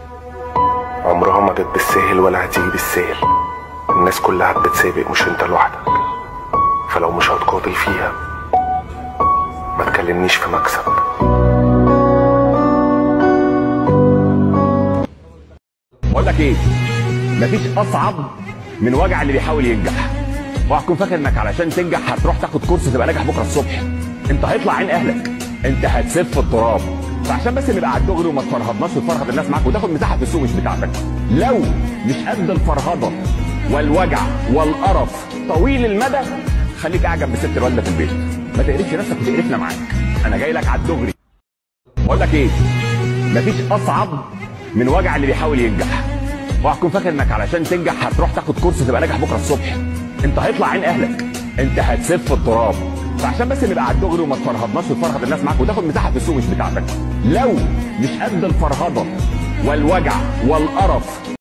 عمرها ما جت بالسهل ولا هتيجي بالسهل الناس كلها بتتسابق مش انت لوحدك فلو مش هتقاتل فيها ما تكلمنيش في مكسب بقول لك ايه مفيش اصعب من وجع اللي بيحاول ينجح اوعى تكون فاكر انك علشان تنجح هتروح تاخد كورس تبقى ناجح بكره الصبح انت هيطلع عين اهلك انت هتسف في التراب فعشان بس نبقى على الدغري وما تفرهدناش وتفرهد الناس معاك وتاخد مساحه في السوق مش بتاعتك لو مش قد الفرهده والوجع والقرف طويل المدى خليك اعجب بست الوالده في البيت ما تقرفش نفسك وتقرفنا معاك انا جاي لك على الدغري بقول لك ايه مفيش اصعب من وجع اللي بيحاول ينجح اوعى تكون فاكر انك علشان تنجح هتروح تاخد كورس تبقى ناجح بكره الصبح انت هيطلع عين اهلك انت هتسف في التراب فعشان بس نبقى على الدغري وما تفرهدناش وتفرهد الناس معاك وتاخد مساحه في السوق مش بتاعتك لو مش قد الفرهده والوجع والقرف